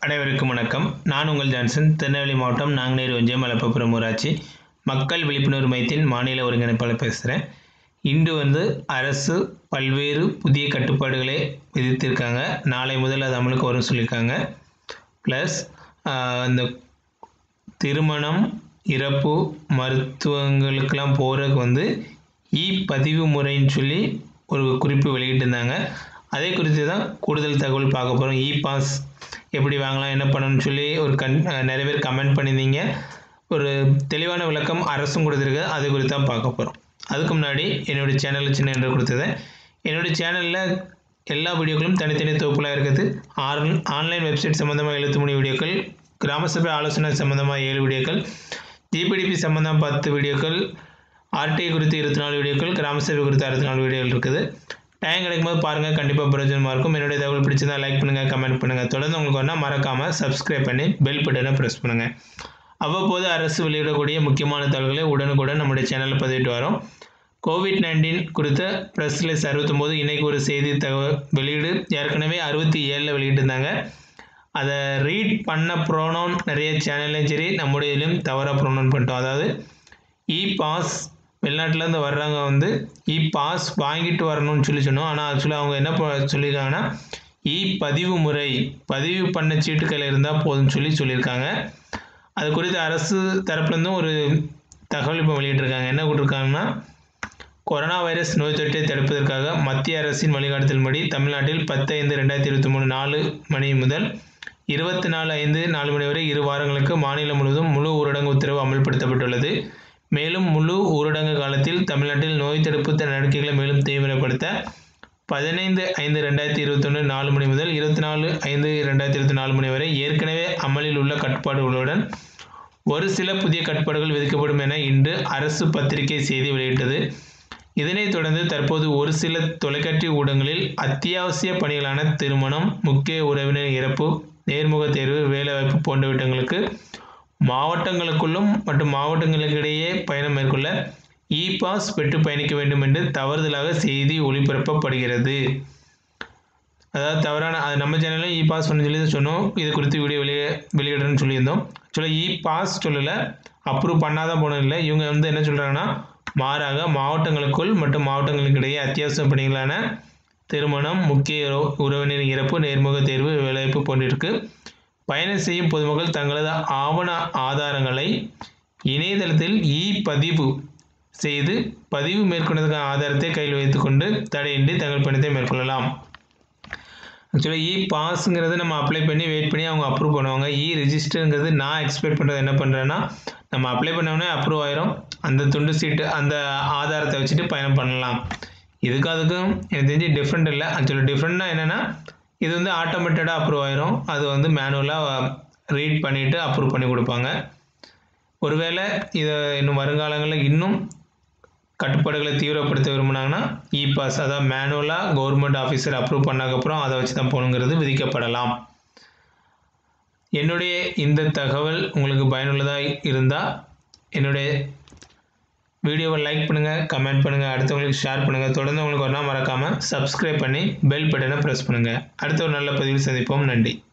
அனைவருக்கும் வணக்கம் நான் உங்கள் ஜான்சன் திருநெல்வேலி மாவட்டம் நாங்குநேரி ஒன்றியம் மலப்பபுரம் ஊராட்சி மக்கள் விழிப்புணர்வு மையத்தின் மாநில ஒருங்கிணைப்பாளர் பேசுகிறேன் இன்று வந்து அரசு பல்வேறு புதிய கட்டுப்பாடுகளை விதித்திருக்காங்க நாளை முதல் அது அமலுக்கு வரும் சொல்லியிருக்காங்க ப்ளஸ் இந்த திருமணம் இறப்பு மருத்துவங்களுக்கெல்லாம் போகிறதுக்கு வந்து இ பதிவு முறைன்னு சொல்லி ஒரு குறிப்பு வெளியிட்டிருந்தாங்க அதே குறித்து தான் கூடுதல் தகவல் பார்க்க போகிறோம் இ பாஸ் எப்படி வாங்கலாம் என்ன பண்ணணும்னு சொல்லி ஒரு கண் நிறைய பேர் கமெண்ட் பண்ணியிருந்தீங்க ஒரு தெளிவான விளக்கம் அரசும் கொடுத்துருக்கு அது குறித்து தான் பார்க்க போகிறோம் அதுக்கு முன்னாடி என்னுடைய சேனலில் சின்ன என்று கொடுத்தது என்னுடைய சேனலில் எல்லா வீடியோக்களும் தனித்தனி தொகுப்புலாக இருக்குது ஆன் ஆன்லைன் வெப்சைட் சம்மந்தமாக எழுபத்தி மூணு வீடியோக்கள் கிராம சபை ஆலோசனை சம்மந்தமாக ஏழு வீடியோக்கள் ஜிபிடிபி சம்மந்தம் பத்து வீடியோக்கள் ஆர்டிஐ குறித்து இருபத்தி நாலு வீடியோக்கள் கிராம சபை குறித்து அறுபத்தி நாலு வீடியோக்கள் இருக்குது டைம் கிடைக்கும்போது பாருங்கள் கண்டிப்பாக பிரயோஜனமாக இருக்கும் என்னுடைய தகவல் பிடிச்சிருந்தா லைக் பண்ணுங்கள் கமெண்ட் பண்ணுங்கள் தொடர்ந்து உங்களுக்கு வேணால் மறக்காமல் சப்ஸ்கிரைப் பண்ணி பெல் பட்டனை ப்ரெஸ் பண்ணுங்கள் அவ்வப்போது அரசு வெளியிடக்கூடிய முக்கியமான தகவல்களை உடனுக்குடன் நம்முடைய சேனலில் பதிவிட்டு வரோம் கோவிட் நைன்டீன் குறித்த ப்ரெஸ் ரிலீஸ் அறுபத்தொம்போது இன்றைக்கி ஒரு செய்தி தகவல் வெளியீடு ஏற்கனவே அறுபத்தி ஏழில் வெளியிட்டிருந்தாங்க அதை ரீட் பண்ண ப்ரோனோன் நிறைய சேனல்லையும் சரி நம்முடைய இதுலேயும் தவறாக ப்ரோனோன் பண்ணிட்டோம் அதாவது இ பாஸ் வெளிநாட்டிலேருந்து வர்றவங்க வந்து இ பாஸ் வாங்கிட்டு வரணும்னு சொல்லி சொன்னோம் ஆனால் ஆக்சுவலாக அவங்க என்ன ப- சொல்லியிருக்காங்கன்னா இ பதிவு முறை பதிவு பண்ண சீட்டுகள் இருந்தால் போதும்னு சொல்லி சொல்லியிருக்காங்க அது குறித்து அரசு தரப்புலேருந்தும் ஒரு தகவல் இப்போ வெளியிட்டிருக்காங்க என்ன கொடுத்துருக்காங்கன்னா கொரோனா வைரஸ் நோய் தொற்றை தடுப்பதற்காக மத்திய அரசின் வழிகாட்டுதல்படி தமிழ்நாட்டில் பத்து ஐந்து ரெண்டாயிரத்தி இருபத்தி மூணு நாலு மணி முதல் இருபத்தி நாலு ஐந்து நாலு மணி வரை இரு வாரங்களுக்கு மாநிலம் முழுவதும் முழு ஊரடங்கு உத்தரவு அமல்படுத்தப்பட்டுள்ளது மேலும் முழு ஊரடங்கு காலத்தில் தமிழ்நாட்டில் நோய் தடுப்பு நடவடிக்கைகளை மேலும் தீவிரப்படுத்த பதினைந்து ஐந்து ரெண்டாயிரத்தி இருபத்தொன்று நாலு மணி முதல் இருபத்தி நாலு ஐந்து ரெண்டாயிரத்தி இருபத்தி நாலு மணி வரை ஏற்கனவே அமலில் உள்ள கட்டுப்பாடுகளுடன் ஒரு சில புதிய கட்டுப்பாடுகள் விதிக்கப்படும் என இன்று அரசு பத்திரிகை செய்தி வெளியிட்டது இதனைத் தொடர்ந்து தற்போது ஒரு சில தொலைக்காட்சி ஊடகங்களில் அத்தியாவசிய பணிகளான திருமணம் முக்கிய உறவினர் இறப்பு நேர்முக தேர்வு வேலைவாய்ப்பு போன்றவற்றங்களுக்கு மாவட்டங்களுக்குள்ளும் மற்றும் மாவட்டங்களுக்கிடையே பயணம் மேற்கொள்ள இ பாஸ் பெற்று பயணிக்க வேண்டும் என்று தவறுதலாக செய்தி ஒளிபரப்பப்படுகிறது அதாவது தவறான அது நம்ம சேனலில் இ பாஸ் பண்ண சொல்லி தான் சொன்னோம் இது குறித்து வீடியோ வெளியே வெளியிடுறேன்னு சொல்லியிருந்தோம் ஆக்சுவலாக இ பாஸ் சொல்லலை அப்ரூவ் பண்ணாதான் போனது இல்லை இவங்க வந்து என்ன சொல்கிறாங்கன்னா மாறாக மாவட்டங்களுக்குள் மற்றும் மாவட்டங்களுக்கு இடையே அத்தியாவசிய பணிகளான திருமணம் முக்கிய உறவு- உறவினர் இறப்பு நேர்முக தேர்வு வேலைவாய்ப்பு போன்றிருக்கு பயணம் செய்யும் பொதுமக்கள் தங்களது ஆவண ஆதாரங்களை இணையதளத்தில் இ பதிவு செய்து பதிவு மேற்கொண்டதற்கான ஆதாரத்தை கையில் வைத்துக்கொண்டு தடையின்றி தங்கள் பயணத்தை மேற்கொள்ளலாம் ஆக்சுவலாக இ பாஸுங்கிறது நம்ம அப்ளை பண்ணி வெயிட் பண்ணி அவங்க அப்ரூவ் பண்ணுவாங்க இ ரிஜிஸ்டருங்கிறது நான் எக்ஸ்பெக்ட் பண்ணுறது என்ன பண்ணுறேன்னா நம்ம அப்ளை பண்ணோடனே அப்ரூவ் ஆயிரும் அந்த துண்டு சீட்டு அந்த ஆதாரத்தை வச்சுட்டு பயணம் பண்ணலாம் இதுக்கு அதுக்கும் எனக்கு தெரிஞ்சு டிஃப்ரெண்ட் இல்லை ஆக்சுவலி டிஃப்ரெண்ட்னா என்னென்னா இது வந்து ஆட்டோமேட்டடாக அப்ரூவ் ஆயிரும் அது வந்து மேனுவலாக ரீட் பண்ணிவிட்டு அப்ரூவ் பண்ணி கொடுப்பாங்க ஒருவேளை இதை இன்னும் வருங்காலங்களில் இன்னும் கட்டுப்பாடுகளை தீவிரப்படுத்த விரும்புனாங்கன்னா இ பாஸ் அதாவது மேனுவலாக கவர்மெண்ட் ஆஃபீஸர் அப்ரூவ் பண்ணதுக்கப்புறம் அதை வச்சு தான் போகணுங்கிறது விதிக்கப்படலாம் என்னுடைய இந்த தகவல் உங்களுக்கு பயனுள்ளதாக இருந்தால் என்னுடைய வீடியோவை லைக் பண்ணுங்கள் கமெண்ட் பண்ணுங்கள் அடுத்தவங்களுக்கு ஷேர் பண்ணுங்கள் தொடர்ந்து உங்களுக்கு ஒரு நாள் மறக்காமல் சப்ஸ்கிரைப் பண்ணி பெல் பட்டனை ப்ரெஸ் பண்ணுங்கள் அடுத்த ஒரு நல்ல பதிவில் சந்திப்போம் நன்றி